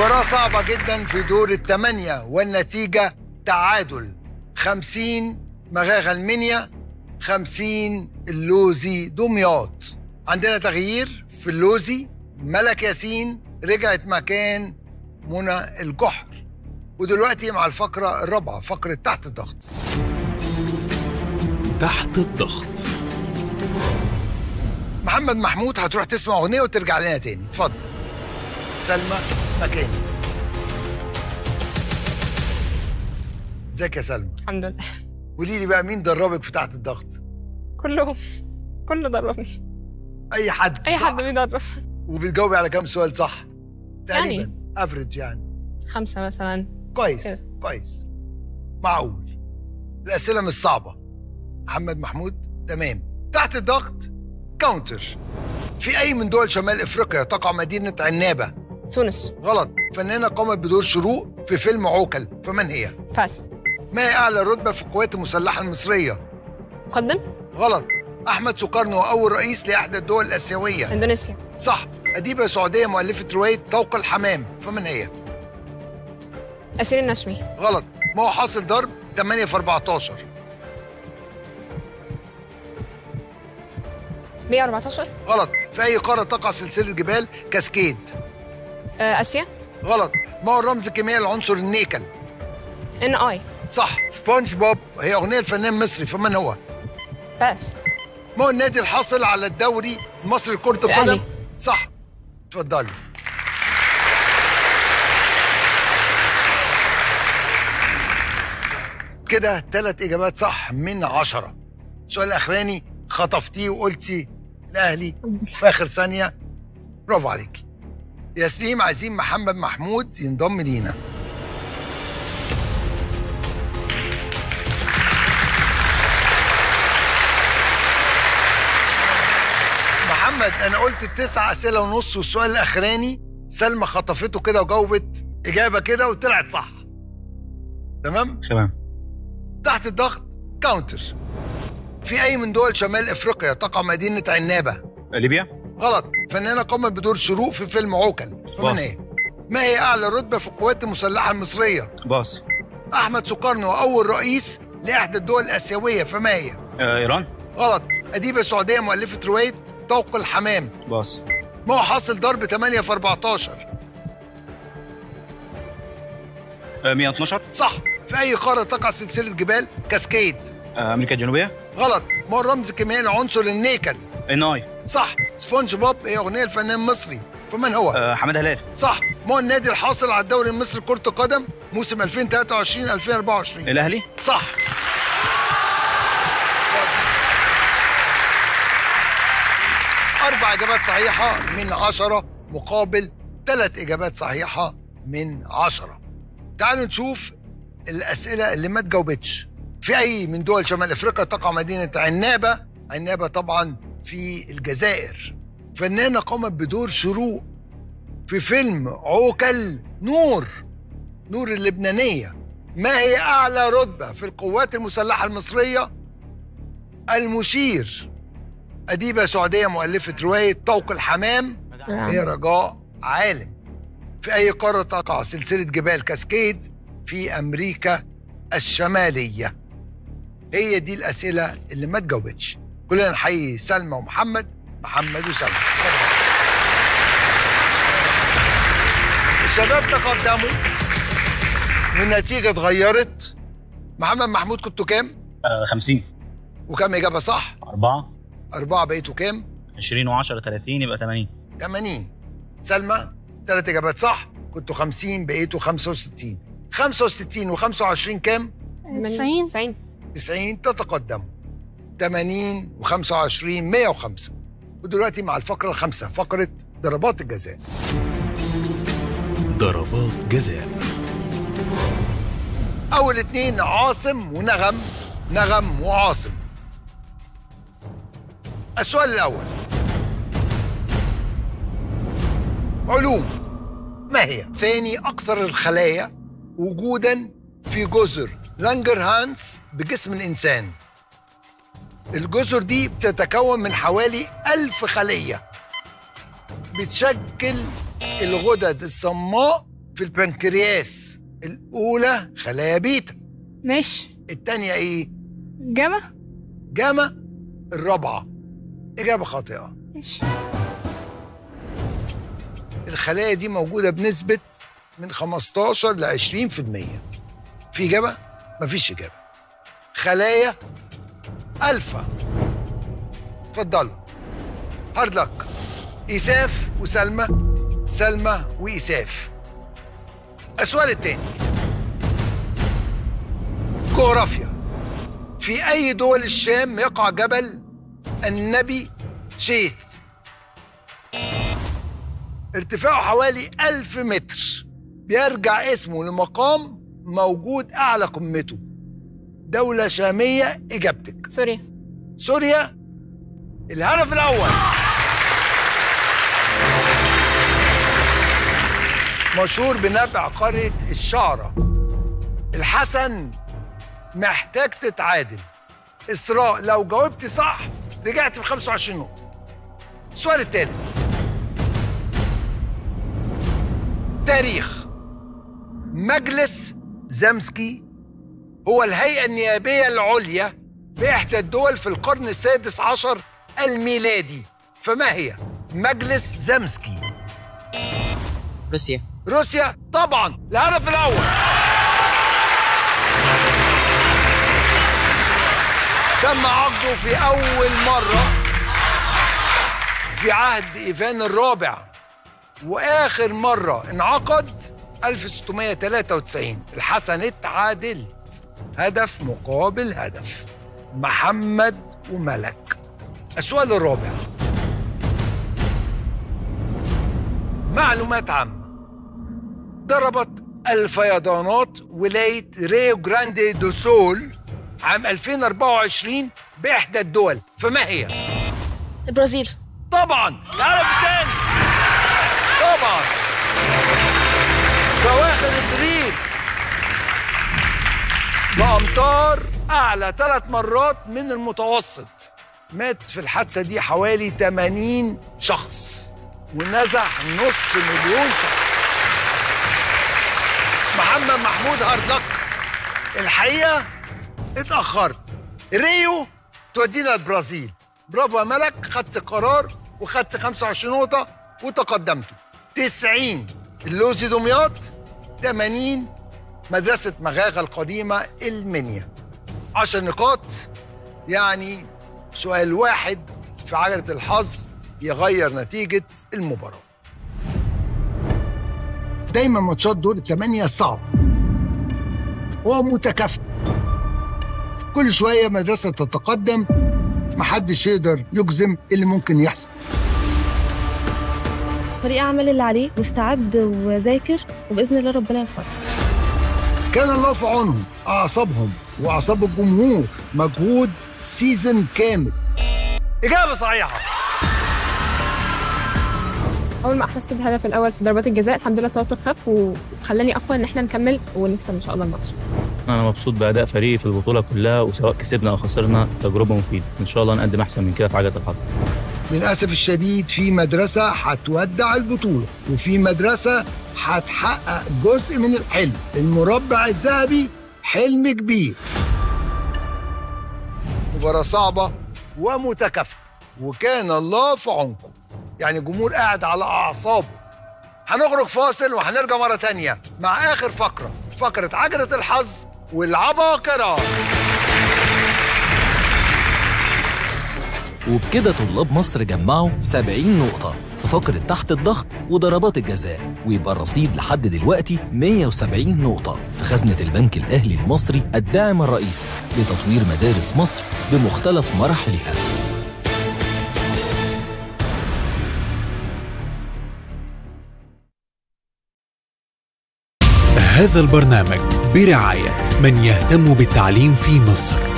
مباراة صعبة جدا في دور الثمانية والنتيجة تعادل 50 مغاغ المنيا 50 اللوزي دمياط عندنا تغيير في اللوزي ملك ياسين رجعت مكان منى الجحر ودلوقتي مع الفقرة الرابعة فقرة تحت الضغط تحت الضغط محمد محمود هتروح تسمع أغنية وترجع لنا تاني اتفضل سلمى مكاني ازيك يا سلمى الحمد لله قولي لي بقى مين دربك في تحت الضغط كلهم كله دربني اي حد اي صح؟ حد بيدرب وبتجاوبي على كام سؤال صح تقريبا يعني. افريج يعني خمسة مثلا كويس كده. كويس معقول الاسئله مش صعبه محمد محمود تمام تحت الضغط كاونتر في اي من دول شمال افريقيا تقع مدينه عنابه تونس غلط فنانه قامت بدور شروق في فيلم عوكل فمن هي باس ما هي اعلى رتبه في القوات المسلحه المصريه مقدم غلط احمد سكرني هو اول رئيس لاحدى الدول الاسيويه اندونيسيا صح اديبه سعوديه مؤلفه روايه طوق الحمام فمن هي أسير النشمي غلط ما هو حاصل ضرب 8 في 14 114 غلط في اي قاره تقع سلسله جبال كاسكيد آه، آسيا غلط ما هو الرمز الكيميائي لعنصر النيكل ان اي صح سبونج بوب هي اغنيه الفنان مصري فمن هو باس ما هو النادي الحاصل على الدوري المصري لكره القدم الأهلي. صح اتفضلي كده ثلاث اجابات صح من عشرة السؤال الاخراني خطفتيه وقلتي الاهلي في اخر ثانيه برافو عليكي يا سليم عايزين محمد محمود ينضم لينا محمد انا قلت التسع اسئله ونص والسؤال الاخراني سلمى خطفته كده وجاوبت اجابه كده وطلعت صح تمام تمام تحت الضغط كاونتر في اي من دول شمال افريقيا تقع مدينه عنابه ليبيا غلط فنانه قامت بدور شروق في فيلم عوكل فمن باص. هي ما هي اعلى رتبه في القوات المسلحه المصريه باص احمد سكرني هو اول رئيس لاحدى الدول الاسيويه فما هي آه ايران غلط اديبه سعوديه مؤلفه روايه طوق الحمام باص ما هو حاصل ضرب 8 في 14 آه 112 صح في اي قاره تقع سلسله جبال كاسكيد آه امريكا الجنوبيه غلط ما هو الرمز الكيميائي لعنصر النيكل ان اي صح سبونج بوب هي اغنيه الفنان مصري فمن هو آه حماده هلال صح ما هو النادي الحاصل على الدوري المصري لكره القدم موسم 2023 2024 الاهلي صح أربع إجابات صحيحة من عشرة مقابل ثلاث إجابات صحيحة من عشرة تعالوا نشوف الأسئلة اللي ما تجاوبتش في أي من دول شمال أفريقيا تقع مدينة عنابة عنابة طبعا في الجزائر فنانة قامت بدور شروق في فيلم عوكل نور نور اللبنانية ما هي أعلى رتبة في القوات المسلحة المصرية؟ المشير أديبة سعودية مؤلفة رواية طوق الحمام هي رجاء عالم في أي قارة تقع سلسلة جبال كاسكيد في أمريكا الشمالية هي دي الأسئلة اللي ما تجاوبتش كلنا نحيي سلمى ومحمد محمد وسلمى الشباب تقدموا والنتيجة اتغيرت محمد محمود كنتوا كام؟ آه 50 وكام إجابة صح؟ 4 أربعة بقيتوا كام؟ 20 و10 30 يبقى 80 80 سلمى ثلاث إجابات صح كنتوا 50 بقيتوا 65 65 و25 كام؟ 90 90 90 تتقدموا 80 و25 105 ودلوقتي مع الفقرة الخامسة فقرة ضربات الجزاء ضربات جزاء أول اتنين عاصم ونغم نغم وعاصم السؤال الأول علوم ما هي ثاني أكثر الخلايا وجودا في جزر لانجرهانس بجسم الإنسان الجزر دي بتتكون من حوالي ألف خلية بتشكل الغدد الصماء في البنكرياس الاولى خلايا بيتا ماشي الثانيه ايه جامعة جاما الرابعه اجابه خاطئه ماشي الخلايا دي موجوده بنسبه من 15 ل 20% في اجابه مفيش اجابه خلايا الفا اتفضلوا هارد لك ايساف وسلمى سلمى وايساف السؤال التاني جغرافيا في اي دول الشام يقع جبل النبي شيث ارتفاعه حوالي ألف متر بيرجع اسمه لمقام موجود أعلى قمته دولة شامية إجابتك سوريا سوريا الهدف الأول مشهور بنبع قرية الشعرة الحسن محتاج تتعادل إسراء لو جاوبتي صح رجعت ب 25 نقطة السؤال الثالث تاريخ مجلس زمسكي هو الهيئة النيابية العليا بإحدى الدول في القرن السادس عشر الميلادي فما هي؟ مجلس زمسكي روسيا روسيا طبعا الهدف الأول تم عقده في أول مرة في عهد إيفان الرابع واخر مره انعقد 1693 الحسن اتعادلت هدف مقابل هدف محمد وملك السؤال الرابع معلومات عامه ضربت الفيضانات ولايه ريو جراندي دو سول عام 2024 باحدى الدول فما هي البرازيل طبعا الهدف الثاني طبعا فواخر ابريل بامطار اعلى ثلاث مرات من المتوسط مات في الحادثه دي حوالي 80 شخص ونزح نص مليون شخص محمد محمود هاردلك الحقيقه اتاخرت ريو تودينا البرازيل برافو يا ملك خدت قرار وخدت 25 نقطه وتقدمتوا 90 اللوزي دمياط 80 مدرسة مغاغة القديمة المنيا 10 نقاط يعني سؤال واحد في عجلة الحظ يغير نتيجة المباراة دايما ماتشات دور الثمانية صعب ومتكافئ كل شوية مدرسة تتقدم محدش يقدر يجزم اللي ممكن يحصل فريق عمل اللي عليه واستعد وذاكر وباذن الله ربنا يوفقه كان الله في عونهم اعصابهم واعصاب الجمهور مجهود سيزن كامل اجابه صحيحه اول ما احرزت الهدف الاول في ضربات الجزاء الحمد لله التوتر خف وخلاني اقوى ان احنا نكمل ونكسب ان شاء الله الماتش انا مبسوط باداء فريقي في البطوله كلها وسواء كسبنا او خسرنا تجربه مفيده ان شاء الله نقدم احسن من كده في عجله الحظ للاسف الشديد في مدرسه هتودع البطوله وفي مدرسه هتحقق جزء من الحلم المربع الذهبي حلم كبير مباراه صعبه ومتكافئه وكان الله في عونكم يعني الجمهور قاعد على اعصابه هنخرج فاصل وهنرجع مره تانية مع اخر فقره فقره عجله الحظ والعباقره وبكده طلاب مصر جمعوا 70 نقطة في فقرة تحت الضغط وضربات الجزاء ويبقى الرصيد لحد دلوقتي 170 نقطة في خزنة البنك الأهلي المصري الداعم الرئيسي لتطوير مدارس مصر بمختلف مراحلها هذا البرنامج برعاية من يهتم بالتعليم في مصر